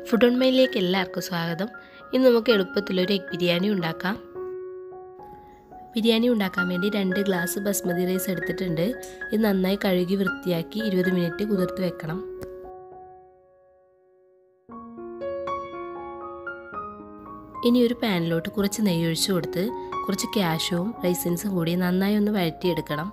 food on മൈലിലേക്ക് എല്ലാവർക്കും സ്വാഗതം ഇന്ന് നമുക്ക് എളുപ്പത്തിലൊരു എഗ് ബിരിയാണി ഉണ്ടാക്കാം ബിരിയാണി ഉണ്ടാക്കാൻ വേണ്ടി രണ്ട് ഗ്ലാസ് ബസ്മതി റൈസ് എടുത്തിട്ടുണ്ട് ഇത് നന്നായി കഴുകി വൃത്തിയാക്കി ഇരുപത് മിനിറ്റ് കുതിർത്ത് വെക്കണം ഇനി ഒരു പാനിലോട്ട് കുറച്ച് നെയ്യ് ഒഴിച്ചു കൊടുത്ത് കുറച്ച് ക്യാഷും റൈസിൻസും കൂടി നന്നായി ഒന്ന് വഴറ്റിയെടുക്കണം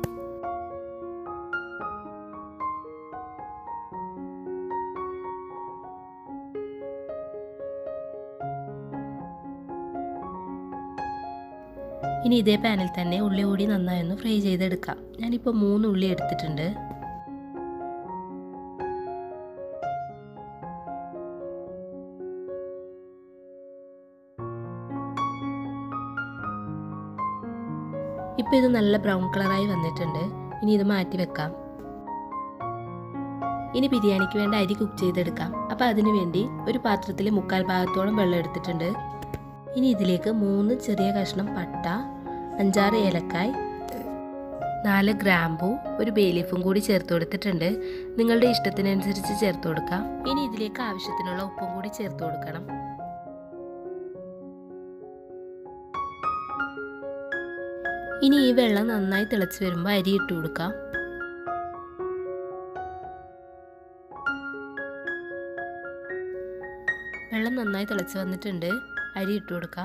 ഇനി ഇതേ പാനിൽ തന്നെ ഉള്ളി കൂടി നന്നായി ഒന്ന് ഫ്രൈ ചെയ്തെടുക്കാം ഞാനിപ്പോൾ മൂന്ന് ഉള്ളി എടുത്തിട്ടുണ്ട് ഇപ്പോൾ ഇത് നല്ല ബ്രൗൺ കളറായി വന്നിട്ടുണ്ട് ഇനി ഇത് മാറ്റി വെക്കാം ഇനി ബിരിയാണിക്ക് വേണ്ട അരി കുക്ക് ചെയ്തെടുക്കാം അപ്പോൾ അതിനു വേണ്ടി ഒരു പാത്രത്തിൽ മുക്കാൽ ഭാഗത്തോളം വെള്ളം എടുത്തിട്ടുണ്ട് ഇനി ഇതിലേക്ക് മൂന്ന് ചെറിയ കഷ്ണം പട്ട അഞ്ചാറ് ഏലക്കായ് നാല് ഗ്രാമ്പു ഒരു ബേലീഫും കൂടി ചേർത്ത് കൊടുത്തിട്ടുണ്ട് നിങ്ങളുടെ ഇഷ്ടത്തിനനുസരിച്ച് ചേർത്ത് കൊടുക്കാം ഇനി ഇതിലേക്ക് ആവശ്യത്തിനുള്ള ഉപ്പും കൂടി ചേർത്ത് കൊടുക്കണം ഇനി ഈ വെള്ളം നന്നായി തിളച്ച് വരുമ്പോൾ അരി ഇട്ട് കൊടുക്കാം വെള്ളം നന്നായി തിളച്ച് വന്നിട്ടുണ്ട് അരി ഇട്ട് കൊടുക്കാം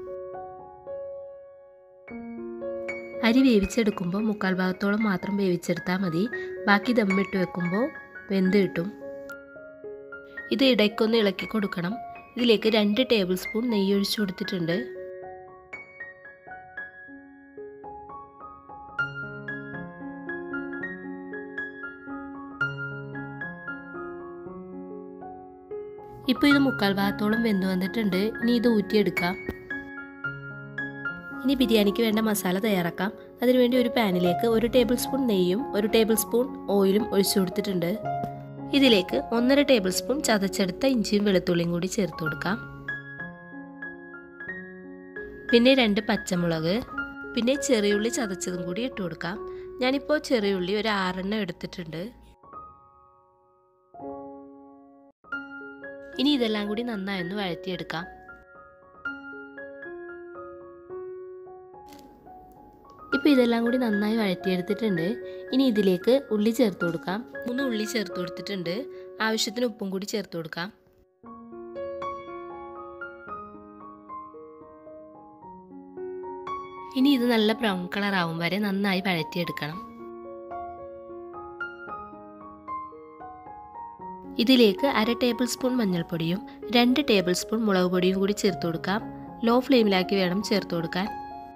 അരി വേവിച്ചെടുക്കുമ്പോൾ മുക്കാൽ ഭാഗത്തോളം മാത്രം വേവിച്ചെടുത്താൽ മതി ബാക്കി ദമ്മിട്ട് വെക്കുമ്പോൾ വെന്ത് കിട്ടും ഇത് ഇടയ്ക്കൊന്ന് ഇളക്കി കൊടുക്കണം ഇതിലേക്ക് രണ്ട് ടേബിൾ സ്പൂൺ നെയ്യ് ഒഴിച്ചു കൊടുത്തിട്ടുണ്ട് ഇപ്പോൾ ഇത് മുക്കാൽ ഭാഗത്തോളം വെന്ത് വന്നിട്ടുണ്ട് ഇനി ഇത് ഊറ്റിയെടുക്കാം ഇനി ബിരിയാണിക്ക് വേണ്ട മസാല തയ്യാറാക്കാം അതിനുവേണ്ടി ഒരു പാനിലേക്ക് ഒരു ടേബിൾ സ്പൂൺ നെയ്യും ഒരു ടേബിൾ സ്പൂൺ ഓയിലും ഒഴിച്ചു കൊടുത്തിട്ടുണ്ട് ഇതിലേക്ക് ഒന്നര ടേബിൾ സ്പൂൺ ചതച്ചെടുത്ത ഇഞ്ചിയും വെളുത്തുള്ളിയും കൂടി ചേർത്ത് കൊടുക്കാം പിന്നെ രണ്ട് പച്ചമുളക് പിന്നെ ചെറിയുള്ളി ചതച്ചതും കൂടി ഇട്ട് കൊടുക്കാം ഞാനിപ്പോൾ ചെറിയുള്ളി ഒരു ആറെണ്ണം എടുത്തിട്ടുണ്ട് ഇനി ഇതെല്ലാം കൂടി നന്നായി ഒന്ന് വഴറ്റിയെടുക്കാം ഇപ്പോൾ ഇതെല്ലാം കൂടി നന്നായി വഴറ്റിയെടുത്തിട്ടുണ്ട് ഇനി ഇതിലേക്ക് ഉള്ളി ചേർത്ത് കൊടുക്കാം മൂന്ന് ഉള്ളി ചേർത്ത് കൊടുത്തിട്ടുണ്ട് ആവശ്യത്തിന് ഉപ്പും കൂടി ചേർത്ത് കൊടുക്കാം ഇനി ഇത് നല്ല ബ്രൗൺ കളർ ആവും വരെ നന്നായി വഴറ്റിയെടുക്കണം ഇതിലേക്ക് അര ടേബിൾ സ്പൂൺ മഞ്ഞൾപ്പൊടിയും രണ്ട് ടേബിൾ സ്പൂൺ മുളക് പൊടിയും കൂടി ചേർത്ത് കൊടുക്കാം ലോ ഫ്ലെയിമിലാക്കി വേണം ചേർത്ത് കൊടുക്കാൻ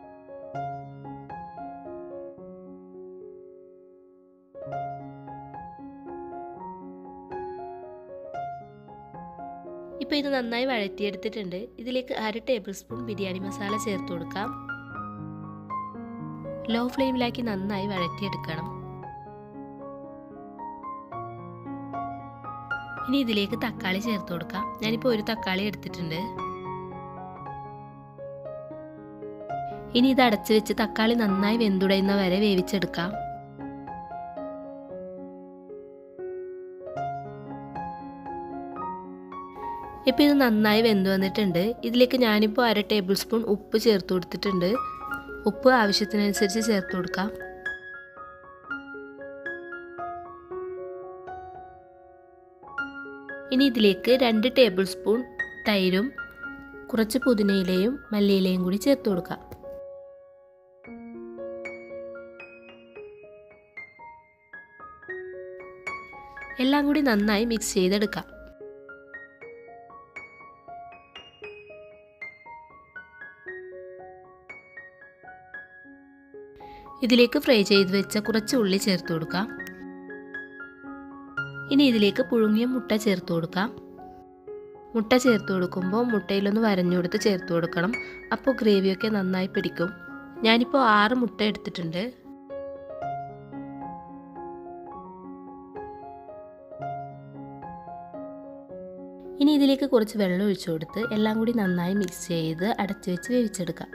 ഇപ്പോൾ ഇത് നന്നായി വഴറ്റിയെടുത്തിട്ടുണ്ട് ഇതിലേക്ക് അര ടേബിൾ സ്പൂൺ ബിരിയാണി മസാല ചേർത്ത് കൊടുക്കാം ലോ ഫ്ലെയിമിലാക്കി നന്നായി വഴറ്റിയെടുക്കണം ഇനി ഇതിലേക്ക് തക്കാളി ചേർത്ത് കൊടുക്കാം ഞാനിപ്പോൾ ഒരു തക്കാളി എടുത്തിട്ടുണ്ട് ഇനി ഇത് അടച്ചു വെച്ച് തക്കാളി നന്നായി വെന്തുടയുന്ന വരെ വേവിച്ചെടുക്കാം ഇപ്പോൾ ഇത് നന്നായി വെന്ത് വന്നിട്ടുണ്ട് ഇതിലേക്ക് ഞാനിപ്പോൾ അര ടേബിൾ സ്പൂൺ ഉപ്പ് ചേർത്ത് കൊടുത്തിട്ടുണ്ട് ഉപ്പ് ആവശ്യത്തിനനുസരിച്ച് ചേർത്ത് കൊടുക്കാം ഇനി ഇതിലേക്ക് രണ്ട് ടേബിൾ സ്പൂൺ തൈരും കുറച്ച് പുതിനയിലയും മല്ലിയിലയും കൂടി ചേർത്ത് കൊടുക്കാം എല്ലാം കൂടി നന്നായി മിക്സ് ചെയ്തെടുക്കാം ഇതിലേക്ക് ഫ്രൈ ചെയ്ത് വെച്ച കുറച്ച് ഉള്ളി ചേർത്ത് കൊടുക്കാം ഇനി ഇതിലേക്ക് പുഴുങ്ങിയ മുട്ട ചേർത്ത് കൊടുക്കാം മുട്ട ചേർത്ത് കൊടുക്കുമ്പോൾ മുട്ടയിലൊന്ന് വരഞ്ഞു കൊടുത്ത് ചേർത്ത് കൊടുക്കണം അപ്പോൾ ഗ്രേവിയൊക്കെ നന്നായി പിടിക്കും ഞാനിപ്പോൾ ആറ് മുട്ട എടുത്തിട്ടുണ്ട് ഇനി ഇതിലേക്ക് കുറച്ച് വെള്ളം ഒഴിച്ചു കൊടുത്ത് എല്ലാം കൂടി നന്നായി മിക്സ് ചെയ്ത് അടച്ചു വെച്ച് വേവിച്ചെടുക്കാം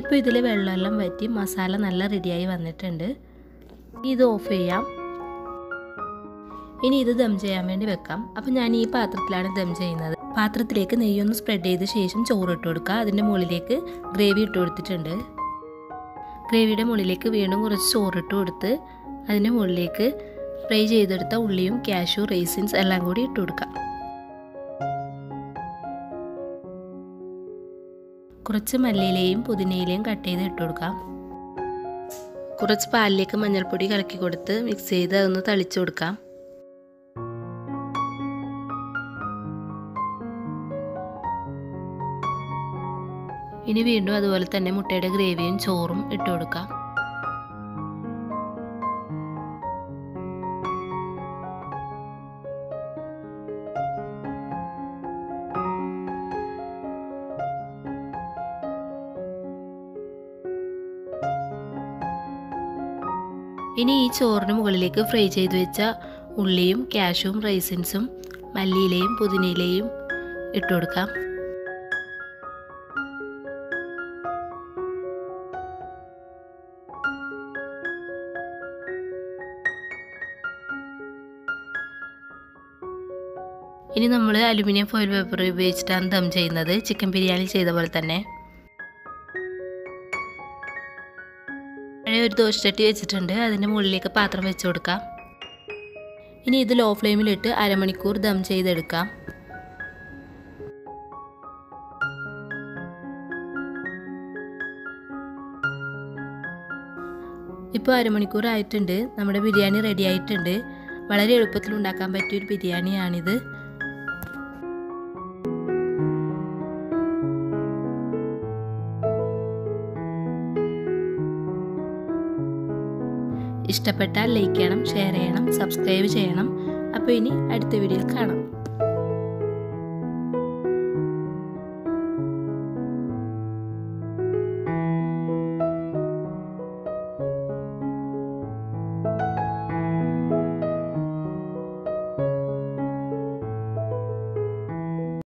ഇപ്പോൾ ഇതിൽ വെള്ളമെല്ലാം വറ്റി മസാല നല്ല റെഡിയായി വന്നിട്ടുണ്ട് ഇത് ഓഫ് ചെയ്യാം ഇനി ഇത് ദം ചെയ്യാൻ വേണ്ടി വെക്കാം അപ്പം ഞാൻ ഈ പാത്രത്തിലാണ് ദം ചെയ്യുന്നത് പാത്രത്തിലേക്ക് നെയ്യൊന്ന് സ്പ്രെഡ് ചെയ്ത ശേഷം ചോറ് ഇട്ട് കൊടുക്കുക അതിൻ്റെ മുകളിലേക്ക് ഗ്രേവി ഇട്ട് കൊടുത്തിട്ടുണ്ട് ഗ്രേവിയുടെ മുകളിലേക്ക് വീണ്ടും കുറച്ച് ചോറിട്ട് കൊടുത്ത് അതിൻ്റെ മുകളിലേക്ക് ഫ്രൈ ചെയ്തെടുത്ത ഉള്ളിയും കാഷ്യൂ റേസിൻസ് എല്ലാം കൂടി ഇട്ട് കൊടുക്കാം കുറച്ച് മല്ലിയിലയും പുതിനയിലയും കട്ട് ചെയ്ത് ഇട്ട് കൊടുക്കാം കുറച്ച് പാലിലേക്ക് മഞ്ഞൾപ്പൊടി കലക്കി കൊടുത്ത് മിക്സ് ചെയ്ത് അതൊന്ന് തളിച്ചു കൊടുക്കാം ഇനി വീണ്ടും അതുപോലെ തന്നെ മുട്ടയുടെ ഗ്രേവിയും ചോറും ഇട്ട് കൊടുക്കാം ഇനി ഈ ചോറിന് മുകളിലേക്ക് ഫ്രൈ ചെയ്ത് വെച്ച ഉള്ളിയും കാഷ്യും റൈസിൻസും മല്ലിയിലയും പുതിനയിലയും ഇട്ട് കൊടുക്കാം ഇനി നമ്മൾ അലുമിനിയം ഫോയിൽ പേപ്പർ ഉപയോഗിച്ചിട്ടാണ് ദം ചെയ്യുന്നത് ചിക്കൻ ബിരിയാണി ചെയ്ത പോലെ തന്നെ പഴയ ഒരു ദോശച്ചട്ടി വെച്ചിട്ടുണ്ട് അതിൻ്റെ മുകളിലേക്ക് പാത്രം വെച്ച് കൊടുക്കാം ഇനി ഇത് ലോ ഫ്ലെയിമിലിട്ട് അരമണിക്കൂർ ദം ചെയ്തെടുക്കാം ഇപ്പോൾ അരമണിക്കൂർ ആയിട്ടുണ്ട് നമ്മുടെ ബിരിയാണി റെഡി ആയിട്ടുണ്ട് വളരെ എളുപ്പത്തിൽ ഉണ്ടാക്കാൻ പറ്റിയ ഒരു ബിരിയാണിയാണിത് ഇഷ്ടപ്പെട്ടാൽ ലൈക്ക് ചെയ്യണം ഷെയർ ചെയ്യണം സബ്സ്ക്രൈബ് ചെയ്യണം അപ്പോൾ ഇനി അടുത്ത വീഡിയോയിൽ കാണാം